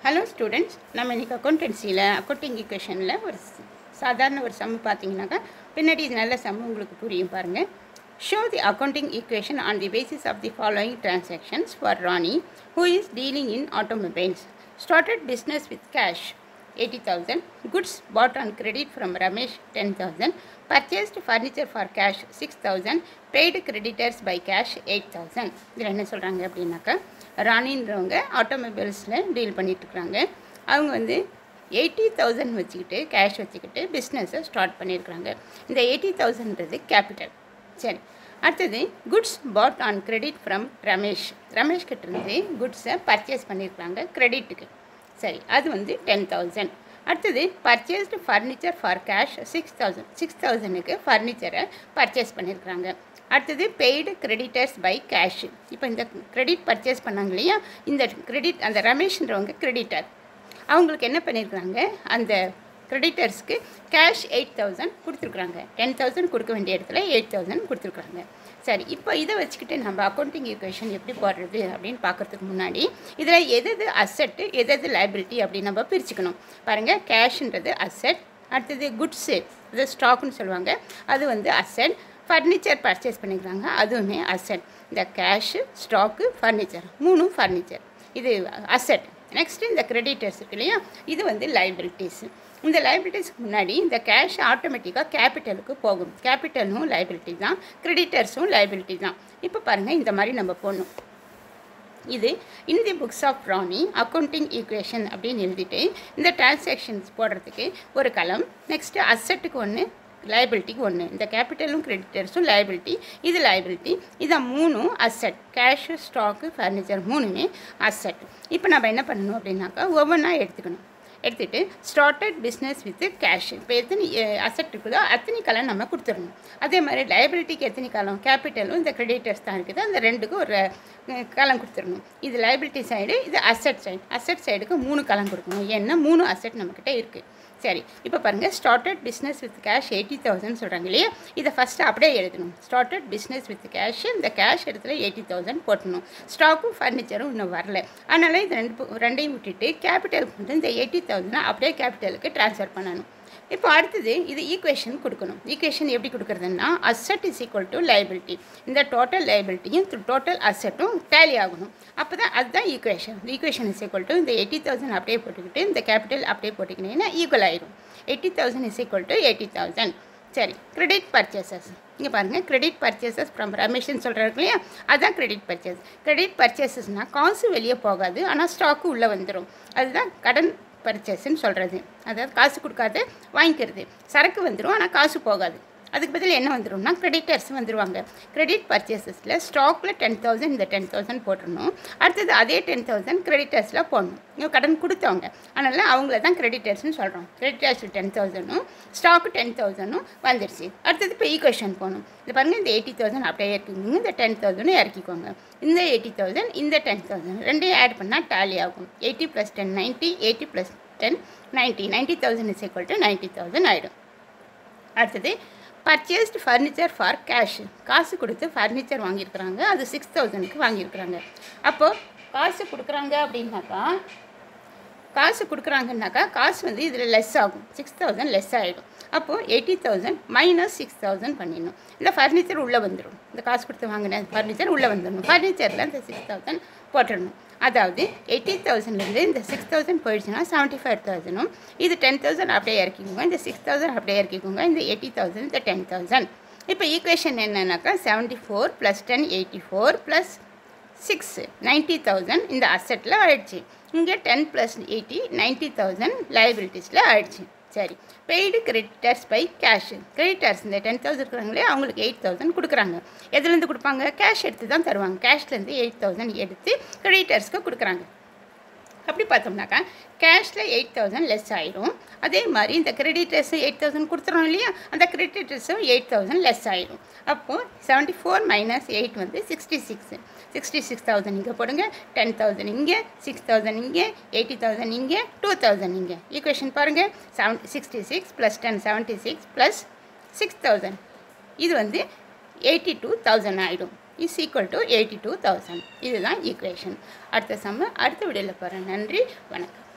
hello students நம்ம இன்றைக்கி அக்கௌண்டன்சியில் accounting ஈக்குவேஷனில் ஒரு ஸ்- சாதாரண ஒரு சம் பார்த்தீங்கன்னாக்கா பின்னாடி இது நல்ல சம் உங்களுக்கு புரியும் பாருங்கள் show the accounting equation on the basis of the following transactions for Rani who is dealing in automobiles started business with cash 80,000 goods bought on credit from Ramesh 10,000 purchased furniture for cash 6,000 paid creditors by cash 8,000 இதில் என்ன சொல்கிறாங்க அப்படின்னாக்கா ராணின்றவங்க ஆட்டோமொபைல்ஸில் deal பண்ணிட்டுருக்குறாங்க அவங்க வந்து eighty thousand வச்சுக்கிட்டு cash வச்சுக்கிட்டு பிஸ்னஸை start பண்ணியிருக்கிறாங்க இந்த எயிட்டி தௌசண்ட்றது கேபிட்டல் சரி அடுத்தது goods bought on credit from Ramesh Ramesh கிட்ட இருந்து குட்ஸை பர்ச்சேஸ் பண்ணியிருக்கிறாங்க கிரெடிட்டுக்கு சரி அது வந்து டென் தௌசண்ட் அடுத்தது purchased furniture for cash six thousand six தௌசண்ட்க்கு ஃபர்னிச்சரை பர்ச்சேஸ் பண்ணியிருக்கிறாங்க அடுத்தது பெய்டு கிரெடிட்டர்ஸ் பை கேஷ் இப்போ இந்த கிரெடிட் பர்ச்சேஸ் பண்ணாங்க இல்லையா இந்த கிரெடிட் அந்த ரமேஷ்ன்றவங்க கிரெடிட்டர் அவங்களுக்கு என்ன பண்ணியிருக்கிறாங்க அந்த கிரெடிட்டர்ஸ்க்கு கேஷ் எயிட் தௌசண்ட் கொடுத்துருக்குறாங்க டென் தௌசண்ட் கொடுக்க வேண்டிய இடத்துல எயிட் தௌசண்ட் கொடுத்துருக்குறாங்க சரி இப்போ இதை வச்சுக்கிட்டு நம்ம அக்கௌண்டிங் ஈக்குவேஷன் எப்படி போடுறது அப்படின்னு பார்க்கறதுக்கு முன்னாடி இதில் எது எது அசட்டு எது எது லைபிலிட்டி அப்படின்னு நம்ம பிரிச்சுக்கணும் பாருங்கள் கேஷ்ன்றது அசட் அடுத்தது குட்ஸு இது ஸ்டாக்னு சொல்லுவாங்க அது வந்து அசட் ஃபர்னிச்சர் பர்ச்சேஸ் பண்ணிக்கிறாங்க அதுவுமே அசட் இந்த கேஷு ஸ்டாக்கு ஃபர்னிச்சர் மூணும் ஃபர்னிச்சர் இது அசட் நெக்ஸ்ட் இந்த கிரெடிட்டர்ஸ் இருக்கு இல்லையா இது வந்து லைபிலிட்டிஸ் இந்த லைபிலிட்டிஸ்க்கு முன்னாடி இந்த கேஷ் ஆட்டோமேட்டிக்காக கேபிட்டலுக்கு போகும் கேபிட்டலும் லைபிலிட்டி தான் கிரெடிட்டர்ஸும் லைபிலிட்டி தான் இப்போ பாருங்கள் இந்த மாதிரி நம்ம போடணும் இது in the books of Rani accounting equation அப்படின்னு எழுதிட்டு இந்த டிரான்சாக்ஷன்ஸ் போடுறதுக்கு ஒரு கலம் நெக்ஸ்ட்டு அசட்டுக்கு ஒன்று லைபிலிட்டிக்கு ஒன்று இந்த கேபிட்டலும் கிரெடிட்டர்ஸும் லைபிலிட்டி இது லைபிலிட்டி இதை மூணும் அசட் கேஷு ஸ்டாக்கு ஃபர்னிச்சர் மூணுமே அசட் இப்போ நம்ம என்ன பண்ணணும் அப்படின்னாக்கா ஒவ்வொன்றா எடுத்துக்கணும் எடுத்துகிட்டு ஸ்டார்டட் பிஸ்னஸ் வித் கேஷ் இப்போ எத்தனை அசட் இருக்குதோ அத்தனை காலம் நம்ம கொடுத்துடணும் அதே மாதிரி லைபிலிட்டிக்கு எத்தனை காலம் கேபிட்டலும் இந்த கிரெடிட்டர்ஸ் தான் இருக்குது அந்த ரெண்டுக்கும் ஒரு அஹ், காலம் கொடுத்துடணும் இது லைபிலிட்டி சைடு இது அசட் சைடு அசட் சைடுக்கு மூணு காலம் கொடுக்கணும் ஏன்னா மூணு அசட் நம்மக்கிட்ட இருக்குது சரி இப்போ பாருங்கள் started business with cash eighty thousand சொல்கிறாங்க இல்லையா இதை ஃபஸ்ட்டு அப்படியே எழுதணும் ஸ்டார்டட் பிஸ்னஸ் வித் கேஷ் இந்த கேஷ் இடத்துல எயிட்டி தௌசண்ட் போட்டணும் ஸ்டாக்கும் ஃபர்னிச்சரும் இன்னும் வரல அதனால் இது ரெண்டு பு- ரெண்டையும் விட்டுட்டு கேபிட்டலுக்கு வந்து இந்த எயிட்டி தௌசண்ட் அப்படியே கேபிட்டலுக்கு ட்ரான்ஸ்ஃபர் பண்ணணும் இப்போ அடுத்தது இது ஈக்குவேஷன் கொடுக்கணும் ஈக்குவேஷன் எப்படி கொடுக்குறதுன்னா asset is equal to liability இந்த டோட்டல் லைபிலிட்டியும் டோட்டல் அசட்டும் டேலி ஆகணும் அப்போ தான் அதுதான் equation equation is equal to இந்த எயிட்டி தௌசண்ட் அப்படியே போட்டுக்கிட்டு இந்த கேபிட்டல் அப்படியே போட்டுக்கினீங்கன்னா ஈக்குவல் ஆயிடும் eighty thousand is equal to eighty thousand சரி கிரெடிட் பர்ச்சேசஸ் இங்கே பாருங்கள் கிரெடிட் பர்ச்சேசஸ் ஃப்ரம் ரமேஷ்னு சொல்கிறாரு இல்லையா அதுதான் கிரெடிட் பர்ச்சேஸ் கிரெடிட் பர்ச்சேசஸ்னால் காசு வெளியே போகாது ஆனால் ஸ்டாக்கு உள்ளே வந்துடும் அதுதான் கடன் பர்ச்சேஸ்ன்னு சொல்கிறது அதாவது காசு கொடுக்காது வாங்கிக்கிறது சரக்கு வந்துடும் ஆனால் காசு போகாது அதுக்கு பதில் என்ன வந்துடும்னா கிரெடிட்டர்ஸ் வந்துடுவாங்க கிரெடிட் பர்ச்சேசஸில் ஸ்டாக்கில் டென் தௌசண்ட் இந்த டென் தௌசண்ட் போட்டுடணும் அடுத்தது அதே டென் தௌசண்ட் கிரெடிட்டர்ஸில் போடணும் இவங்க கடன் கொடுத்தவங்க அதனால் அவங்கள தான் கிரெடிட்டர்ஸ்னு சொல்கிறோம் கிரெடிட்டர்ஸ் டென் தௌசண்டும் ஸ்டாக்கு டென் தௌசண்டும் வந்துடுச்சு அடுத்தது இப்போ ஈக்குவேஷன் போகணும் இது பாருங்கள் இந்த எயிட்டி தௌசண்ட் அப்படியே இறக்கிக்கோங்க இந்த டென் தௌசண்டும் இறக்கிக்கோங்க இந்த எயிட்டி தௌசண்ட் இந்த டென் தௌசண்ட் ரெண்டையும் ஆட் பண்ணால் டேலி ஆகும் eighty plus ten ninety eighty plus ten ninety ninety thousand is equal to ninety thousand ஆகிடும் அடுத்தது பர்ச்சேஸ்டு ஃபர்னிச்சர் ஃபார் கேஷ் காசு கொடுத்து ஃபர்னிச்சர் வாங்கியிருக்கிறாங்க அது சிக்ஸ் தௌசண்ட்க்கு வாங்கியிருக்கிறாங்க அப்போது காசு கொடுக்குறாங்க அப்படின்னாக்கா காசு கொடுக்குறாங்கன்னாக்கா காசு வந்து இதில் லெஸ் ஆகும் சிக்ஸ் தௌசண்ட் லெஸ் ஆகிடும் அப்போது eighty thousand minus six thousand பண்ணிடணும் இந்த ஃபர்னிச்சர் உள்ளே வந்துடும் இந்த காசு கொடுத்து வாங்கின ஃபர்னிச்சர் உள்ளே வந்துடணும் ஃபர்னிச்சரில் இந்த சிக்ஸ் தௌசண்ட் போட்டுடணும் அதாவது எயிட்டி தௌசண்ட்லேருந்து இந்த சிக்ஸ் தௌசண்ட் போயிடுச்சுன்னா செவன்ட்டி ஃபைவ் தௌசண்டும் இது டென் தௌசண்ட் அப்படியே இறக்கிக்கோங்க இந்த சிக்ஸ் தௌசண்ட் அப்படியே இறக்கிக்கோங்க இந்த எயிட்டி தௌசண்ட் இந்த டென் தௌசண்ட் இப்போ ஈக்குவேஷன் என்னன்னாக்கா seventy four plus ten eighty four plus six ninety thousand இந்த அசட்டில் ஆயிடுச்சு இங்கே ten plus eighty ninety thousand லைபிலிட்டிஸில் ஆயிடுச்சு சரி paid creditors by cash creditors இந்த டென் தௌசண்ட் இருக்கிறாங்களே அவங்களுக்கு எயிட் தௌசண்ட் கொடுக்குறாங்க எதுலேருந்து கொடுப்பாங்க கேஷ் எடுத்து தான் தருவாங்க கேஷ்லேருந்து எயிட் தௌசண்ட் எடுத்து கிரெடிட்டர்ஸ்க்கு கொடுக்குறாங்க அப்படி பார்த்தோம்னாக்கா கேஷில் எயிட் தௌசண்ட் லெஸ் ஆயிரும் அதே மாதிரி இந்த கிரெடிட்டர்ஸும் எயிட் தௌசண்ட் கொடுத்துறோம் இல்லையா அந்த கிரெடிட்டர்ஸும் எயிட் தௌசண்ட் லெஸ் ஆயிரும் அப்போது செவன்ட்டி ஃபோர் மைனஸ் எயிட் வந்து sixty six sixty six thousand இங்கே போடுங்க டென் தௌசண்ட் இங்கே சிக்ஸ் தௌசண்ட் இங்கே எயிட்டி தௌசண்ட் இங்கே டூ தௌசண்ட் இங்கே ஈக்குவேஷன் பாருங்கள் seven sixty six plus ten seventy six plus six thousand இது வந்து எயிட்டி டூ தௌசண்ட் ஆகிடும் is equal to eighty two thousand இதுதான் ஈக்குவேஷன் அடுத்த சம்ம அடுத்த விடையில் போகிறேன் நன்றி வணக்கம்